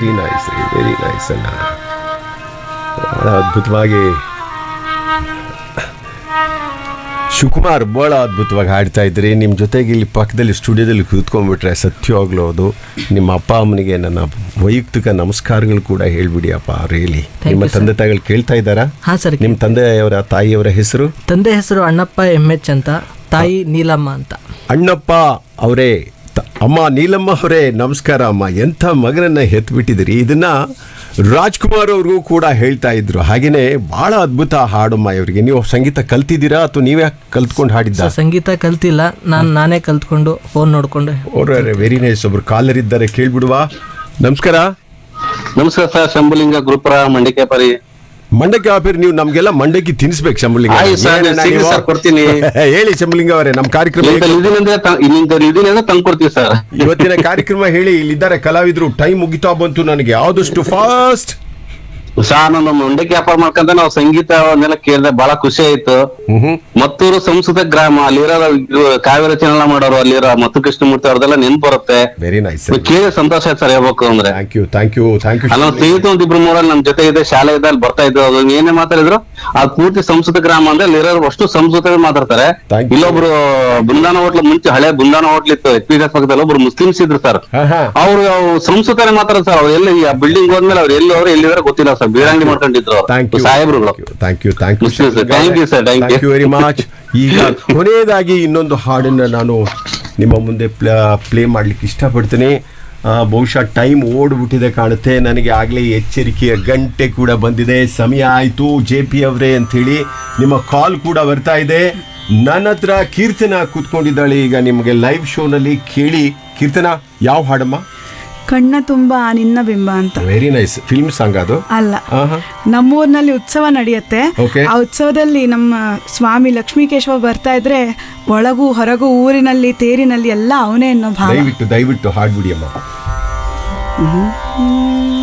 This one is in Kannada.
ವೆರಿ ನೈಸ್ ರೀ ವೆರಿ ನೈಸ್ ಅಣ್ಣ ಭಾಳ ಅದ್ಭುತವಾಗಿ ಶಿವಕುಮಾರ್ ಭಾಳ ಅದ್ಭುತವಾಗಿ ಹಾಡ್ತಾ ಇದ್ರಿ ನಿಮ್ಮ ಜೊತೆಗೆ ಇಲ್ಲಿ ಪಕ್ಕದಲ್ಲಿ ಸ್ಟುಡಿಯೋದಲ್ಲಿ ಕೂತ್ಕೊಂಡ್ಬಿಟ್ರೆ ಸತ್ಯವಾಗ್ಲೂ ಅದು ನಿಮ್ಮ ಅಪ್ಪ ಅಮ್ಮನಿಗೆ ನನ್ನ ವೈಯಕ್ತಿಕ ನಮಸ್ಕಾರಗಳು ಕೂಡ ಹೇಳ್ಬಿಡಿ ಅಪ್ಪ ರಿಯಲಿ Thank ನಿಮ್ಮ you, sir. ತಂದೆ ತಾಯಿಗಳು ಕೇಳ್ತಾ ಇದ್ದಾರಾ ಹಾಂ ಸರ್ ನಿಮ್ಮ ತಂದೆಯವರ ತಾಯಿಯವರ ಹೆಸರು ತಂದೆ ಹೆಸರು ಅಣ್ಣಪ್ಪ ಎಮ್ ಎಚ್ ಅಂತ ತಾಯಿ ನೀಲಮ್ಮ ಅಂತ ಅಣ್ಣಪ್ಪ ಅವರೇ ತ- ಅಮ್ಮ ನೀಲಮ್ಮ ಅವರೇ ನಮಸ್ಕಾರ ಅಮ್ಮ ಎಂಥ ಮಗನನ್ನ ಹೆತ್ಬಿಟ್ಟಿದಿರಿ ಇದನ್ನ ರಾಜ್ಕುಮಾರ್ ಅವ್ರಿಗೂ ಕೂಡ ಹೇಳ್ತಾ ಇದ್ರು ಹಾಗೇನೆ ಬಹಳ ಅದ್ಭುತ ಹಾಡಮ್ಮ ಇವರಿಗೆ ನೀವು ಸಂಗೀತ ಕಲ್ತಿದ್ದೀರಾ ಅಥವಾ ನೀವೇ ಕಲ್ತ್ಕೊಂಡು ಹಾಡಿದ್ದ ಸರ್ ಸಂಗೀತ ಕಲ್ತಿಲ್ಲ ನಾನು ನಾನೇ ಕಲ್ತ್ಕೊಂಡು ಫೋನ್ ನೋಡ್ಕೊಂಡು ಅವ್ರ ವೆರಿ ನೈಸ್ ಒಬ್ರು ಕಾಲರ್ ಇದ್ದಾರೆ ಕೇಳ್ಬಿಡುವ ನಮಸ್ಕಾರ ನಮಸ್ಕಾರ ಸರ್ ಶಂಭುಲಿಂಗ ಗುರುಪುರ ಮಂಡಿಕೆ ಪರಿ ಮಂಡಕ್ಕಿ ಆಫೀರ್ ನೀವು ನಮ್ಗೆಲ್ಲ ಮಂಡಕ್ಕಿ ತಿನ್ಸ್ಬೇಕು ಶಂಭುಲಿಂಗ ಆಯ್ತು ಸರ್, ಏನಣ್ಣ ಸಿಗಿ ನೀವು? ಸರ್, ಕೊಡ್ತೀನಿ. ಹೇಳಿ ಶಂಭುಲಿಂಗ ಅವರೇ ನಮ್ಮ ಕಾರ್ಯಕ್ರಮ ಹೇಗೆ ಇದೀನಂದ್ರೆ ಇನ್ನಿಂದ ಇದೀನಂದ್ರೆ ತಂದು ಕೊಡ್ತೀವಿ ಸರ್ ಇವತ್ತಿನ ಕಾರ್ಯಕ್ರಮ ಹೇಳಿ ಇಲ್ಲಿದ್ದಾರೆ ಕಲಾವಿದರು ಟೈಮ್ ಮುಗಿತಾ ಬಂತು ನನಗೆ ಆದಷ್ಟು ಫಾಸ್ಟ್ ಸರ್ ನಾನು ಮಂಡಕ್ಕಿ ವ್ಯಾಪಾರ ಮಾಡ್ಕೊಂತ ನಾವು ಸಂಗೀತವನ್ನೆಲ್ಲ ಕೇಳಿದೆ ಬಹಳ ಖುಷಿ ಆಯ್ತು ಮತ್ತೂರು ಸಂಸ್ಕೃತ ಗ್ರಾಮ ಅಲ್ಲಿರೋ ಇವ್ರು ಕಾವ್ಯ ರಚನೆ ಮಾಡೋರು ಅಲ್ಲಿರೋ ಮತ್ತು ಕೃಷ್ಣಮೂರ್ತಿ ಅವ್ರದೆಲ್ಲ ನೆನ್ಪು ಬರುತ್ತೆ ವೆರಿ ನೈಸ್ ಕೇಳಿ ಸಂತೋಷ ಆಯ್ತು ಸರ್ ಹೇಳ್ಬೇಕು ಅಂದ್ರೆ thank you thank you thank you ಅಲ್ಲ ನಮ್ಮ ಸ್ನೇಹಿತ ಒಂದಿಬ್ರು ಮೂರಲ್ಲಿ ನಮ್ ಜೊತೆ ಇದೆ ಶಾಲೆ ಇದೆ ಅಲ್ಲಿ ಬರ್ತಾ ಇದ್ರು ಅವ್ರು ಏನೇ ಮಾತಾಡಿದ್ರು ಆ ಪೂರ್ತಿ ಸಂಸ್ಕೃತ ಗ್ರಾಮ ಅಂದ್ರೆ ಅಲ್ಲಿರೋರು ಅಷ್ಟು ಸಂಸ್ಕೃತವೇ ಮಾತಾಡ್ತಾರೆ Thank you. ಇಲ್ಲೊಬ್ರು ಬೃಂದಾನ ಹೋಟ್ಲ್ ಮುಂಚೆ ಹಳೆ ಬೃಂದಾನ ಹೋಟ್ಲ್ ಇತ್ತು ಎಚ್ ಪಿ ಪಕ್ಕದಲ್ಲಿ ಒಬ್ರು ಮುಸ್ಲಿಮ್ಸ್ ಇದ್ರು ಸರ್ ಹಾ, ಹಾ. ಅವ್ರು ಸಂಸ್ಕೃತನೇ ಮಾತಾಡೋದು ಸರ್ ಅವ್ರು ಎಲ್ಲಿ ಬಿಲ್ಡಿಂಗ್ ಹೋದ್ಮೇಲೆ ಅವ್ರು ಎಲ್ಲಿ ಅವ್ರು ಎಲ್ಲಿದಾರೆ ಗೊತ್ತಿಲ್ಲ ಸರ್ ಬೀರಂಗಿ ಮಾಡ್ಕೊಂಡಿದ್ರು ಥ್ಯಾಂಕ್ ಯು ಸಾಹೇಬ್ರುಗಳು thank you thank you Muslims, thank you, sir, thank you. Thank you very much ಈಗ ಕೊನೆಯದಾಗಿ ಇನ್ನೊಂದು ಹಾಡನ್ನು ನಾನು ನಿಮ್ಮ ಮುಂದೆ ಪ್ಲೇ ಮಾಡ್ಲಿಕ್ಕೆ ಇಷ್ಟಪಡ್ತೀನಿ ಆ, ಬಹುಶಃ ಟೈಮ್ ಓಡ್ಬಿಟ್ಟಿದೆ ಕಾಣುತ್ತೆ ನನಗೆ ಆಗಲೇ ಎಚ್ಚರಿಕೆಯ ಗಂಟೆ ಕೂಡ ಬಂದಿದೆ ಸಮಯ ಆಯಿತು ಜೆ ಪಿ ಅವರೇ ಅಂಥೇಳಿ ನಿಮ್ಮ ಕಾಲ್ ಕೂಡ ಬರ್ತಾ ಇದೆ ನನ್ನ ಹತ್ರ ಕೀರ್ತನ ಕೂತ್ಕೊಂಡಿದ್ದಾಳೆ ಈಗ ನಿಮಗೆ ಲೈವ್ ಶೋನಲ್ಲಿ ಕೇಳಿ ಕೀರ್ತನ ಯಾವ ಹಾಡಮ್ಮ ಕಣ್ಣ ತುಂಬ ನಿನ್ನ ಬಿಂಬ ಅಂತ ವೆರಿ ನೈಸ್ ಫಿಲ್ಮ್ ಸಾಂಗ್ ಅದು ಅಲ್ಲ ಆಹಾ. ನಮ್ಮೂರಿನಲ್ಲಿ ಉತ್ಸವ ನಡೆಯುತ್ತೆ Okay. ಆ ಉತ್ಸವದಲ್ಲಿ ನಮ್ಮ ಸ್ವಾಮಿ ಲಕ್ಷ್ಮೀಕೇಶವ ಬರ್ತಾ ಇದ್ರೆ ಒಳಗೂ ಹೊರಗೂ ಊರಿನಲ್ಲಿ ತೇರಿನಲ್ಲಿ ಎಲ್ಲ ಅವನೇ ಅನ್ನೋ ಭಾವ ದಯವಿಟ್ಟು ದಯವಿಟ್ಟು ಹಾಡ್ಬಿಡಿ ಅಮ್ಮ ಹ್ಮ್.